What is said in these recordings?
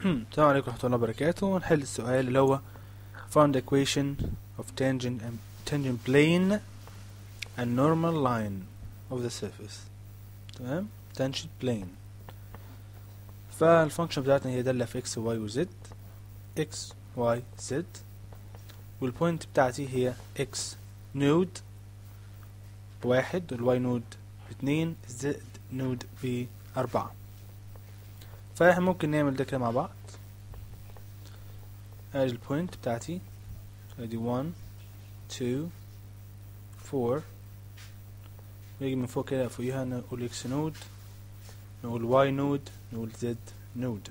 السلام عليكم ورحمة الله وبركاته نحل السؤال اللي هو found equation of tangent and tangent plane and normal line of the surface تمام tangent plane فالفانكشن بتاعتنا هي دالة في x y و z x y z والبوينت بتاعتي هي x نود بواحد والواي نود باتنين الزد نود بأربعة فاحنا ممكن نعمل ده كده مع بعض ادي البوينت بتاعتي ادي 1 2 4 نيجي من فوق كده فوقيها نقول اكس نود نقول واي نود نقول زد نود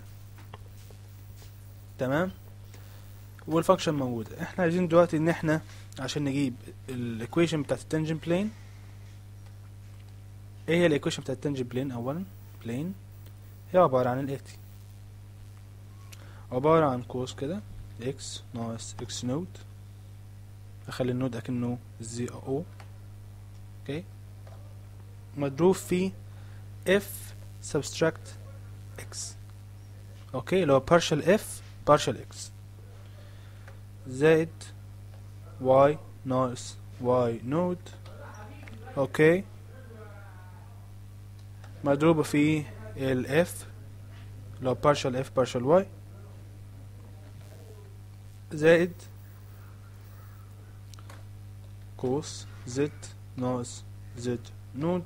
تمام والفانكشن موجودة احنا عايزين دلوقتي ان احنا عشان نجيب الايكويشن بتاعت التنجن بلين ايه هي الايكويشن بتاعت التنجن بلين اولا بلين هي عبارة عن الاتي عبارة عن قوس كده اكس ناقص اكس نود اخلي النود اكنه زي او اوكي مضروب في اف subtract اكس اوكي اللي هو partial اف partial اكس زائد واي ناقص واي نود اوكي مضروبة في ال f اللي هو partial f partial y زائد قوس z ناقص z نود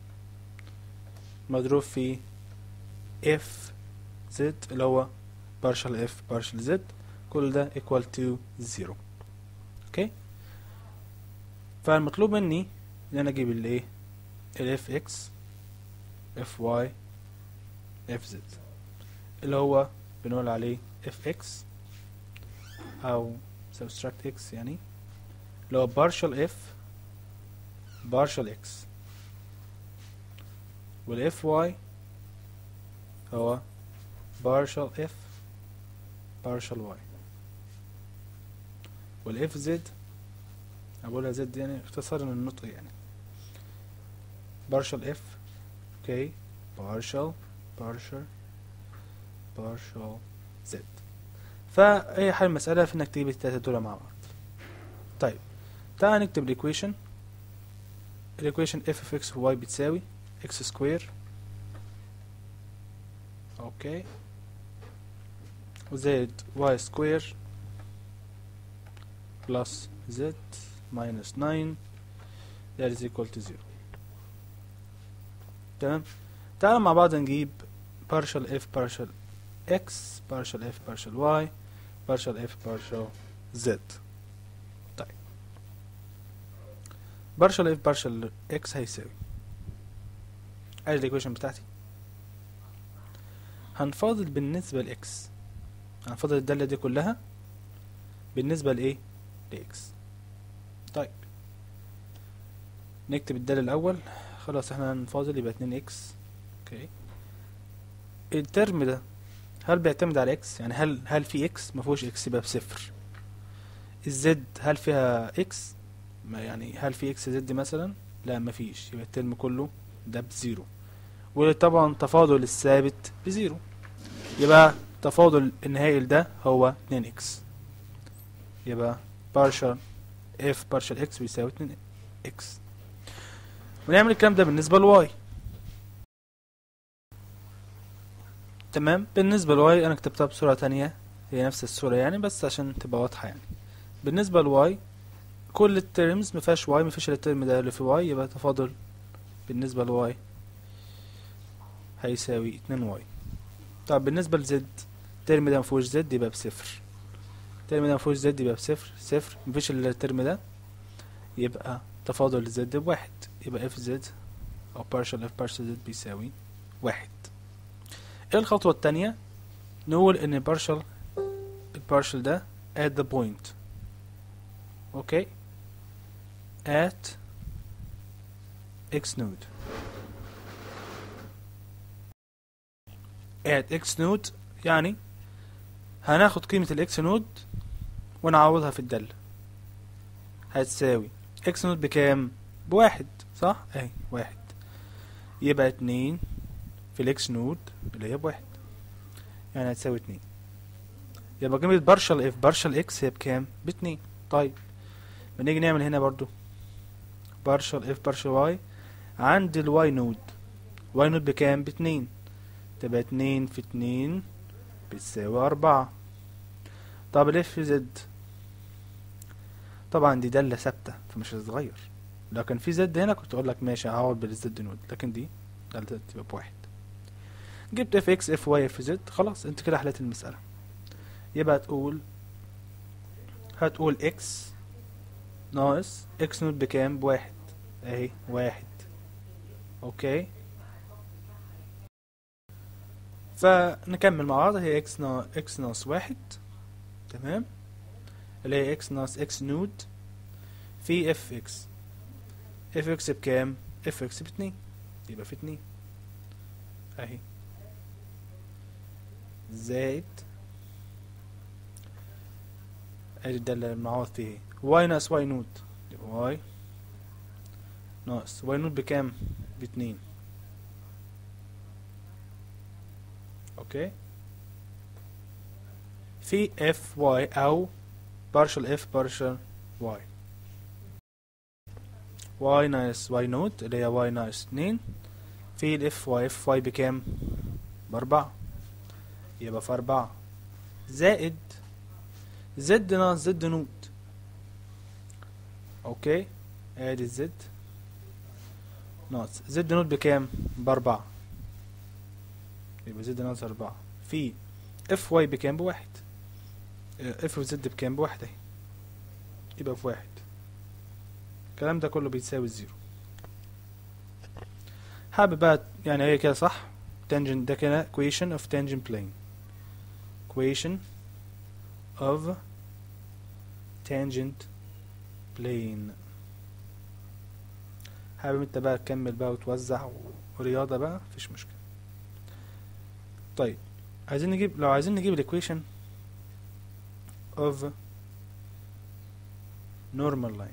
مضروب في f z اللي هو partial f partial z كل ده equal to 0 اوكي فالمطلوب مني ان انا اجيب الايه ال fx fy fz اللي هو بنقول عليه fx او subtract x يعني اللي هو partial f partial x وال fy هو partial f partial y وال fz اقولها z يعني اختصارا من النطق يعني partial f اوكي partial partial partial z فاي حل المسألة في انك تجيب التلاتة دول مع بعض طيب تعال نكتب الايكويشن الايكويشن f of x و y بتساوي x سكوير اوكي وزائد y سكوير بلس z minus 9 that is equal to 0 تمام تعالوا مع بعض نجيب partial f partial x partial f partial y partial f partial z طيب partial f partial x هيساوي ادي الايكويشن بتاعتي هنفاضل بالنسبة ل x هنفاضل الدالة دي كلها بالنسبة لايه ل x طيب نكتب الدالة الأول خلاص احنا هنفاضل يبقى اتنين اكس اوكي الترم ده هل بيعتمد على اكس يعني هل هل في اكس ما فيهوش اكس يبقى بصفر الزد هل فيها اكس ما يعني هل في اكس زد مثلا لا ما فيش يبقى الترم كله ده بزيرو وطبعا تفاضل الثابت بزيرو يبقى تفاضل النهائي ده هو 2 اكس يبقى partial f partial x بيساوي 2 اكس ونعمل الكلام ده بالنسبة لواي تمام بالنسبة لواي انا كتبتها بصورة تانية هي نفس الصورة يعني بس عشان تبقى واضحة يعني بالنسبة لواي كل الترمز مفيهاش واي مفيش الا الترم ده اللي في واي يبقى تفاضل بالنسبة لواي هيساوي اتنين واي طب بالنسبة لزد الترم ده مفيهوش زد يبقى بصفر الترم ده مفيهوش زد يبقى بصفر صفر مفيش الا الترم ده يبقى تفاضل الزد بواحد يبقى اف زد او partial f partial z بيساوي واحد ايه الخطوة التانية نقول ان partial partial ده at the point اوكي at x node at x node يعني هناخد قيمة الاكس نود ونعوضها في الدالة هتساوي اكس نود بكام بواحد صح اهي واحد يبقى اتنين في الاكس نود اللي هي بواحد يعني هتساوي اتنين يبقى قيمة بارشل اف بارشل اكس هي بكام؟ باتنين طيب بنيجي نعمل هنا برضو بارشل اف بارشل واي عند الواي نود واي نود بكام؟ باتنين تبقى اتنين في اتنين بتساوي أربعة طب الاف زد طبعا دي دالة ثابتة فمش هتتغير لو كان في زد هنا كنت اقول لك ماشي هقعد بالزد نود لكن دي دالة تبقى بواحد جبت اف اكس اف واي اف زد خلاص انت كده حليت المسألة يبقى هتقول هتقول اكس ناقص اكس نود بكام بواحد اهي واحد اوكي فنكمل مع بعض هي اكس نا اكس ناقص واحد تمام اللي هي اكس ناقص اكس نود في اف اكس اف اكس بكام اف اكس باتنين يبقى في اتنين اهي زائد ادي الدالة المعوض فيه واي ناقص واي نود يبقى واي ناقص واي نود بكام باتنين اوكي في اف واي او partial f partial y y ناقص y نوت اللي هي y ناقص اتنين في ال f y f y بكام بأربعة يبقى في أربعة زائد z ناقص z نوت اوكي ادي الزد ناقص زد نوت بكام بأربعة يبقى زد ناقص أربعة في اف واي بكام بواحد اف وزد بكام بواحد اهي يبقى في واحد الكلام ده كله بيساوي الزيرو حابب بقى يعني هي كده صح tangent ده كده equation of tangent plane equation of tangent plane حابب انت بقى تكمل بقى وتوزع ورياضة بقى مفيش مشكلة طيب عايزين نجيب لو عايزين نجيب الايكويشن of normal line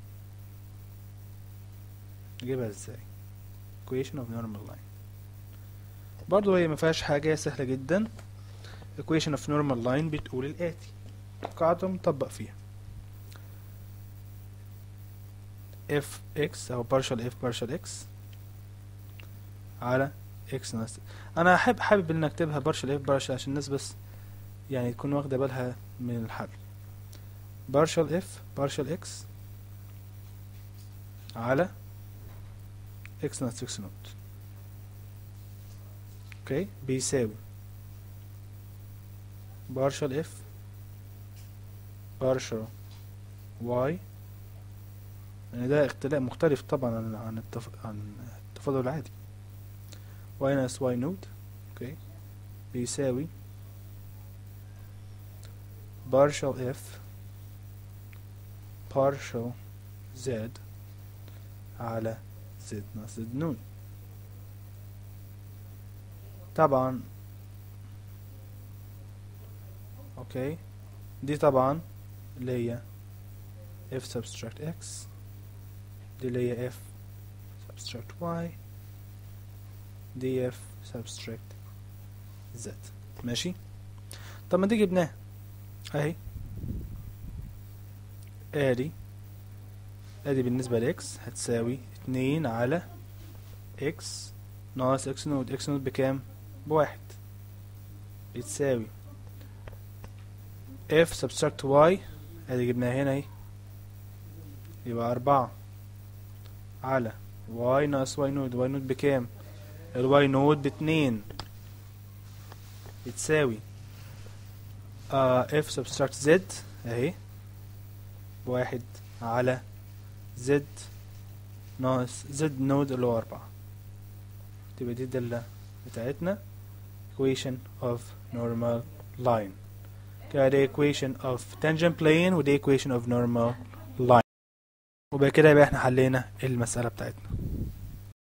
نجيبها ازاي equation of normal line برضو هي مفيهاش حاجة سهلة جدا equation of normal line بتقول الآتي قاعدة مطبق فيها f x أو partial f partial x على x ناقص أنا أحب حابب إن أكتبها partial f partial عشان الناس بس يعني تكون واخدة بالها من الحل partial f partial x على x ناقص x نوت اوكي بيساوي partial f partial y يعني ده اختلاف مختلف طبعا عن عن التف... عن التفاضل العادي y ناقص y نوت اوكي بيساوي partial f partial z على z ناقص z نون طبعا اوكي دي طبعا اللي هي f subtract x دي اللي هي f subtract y دي f subtract z ماشي طب ما دي جبناها اهي ادي ادي بالنسبة لاكس هتساوي اتنين على اكس ناقص اكس نود اكس نود بكام بواحد بتساوي اف سبستراكت واي ادي جبناها هنا اهي يبقى اربعة على واي ناقص واي نود واي نود بكام الواي نود باتنين بتساوي اف سبستراكت زد اهي بواحد على زد ناقص زد نود اللي هو أربعة تبقى دي الدالة بتاعتنا equation of normal line كده دي equation of tangent plane ودي equation of normal line وبكده يبقى احنا حلينا المسألة بتاعتنا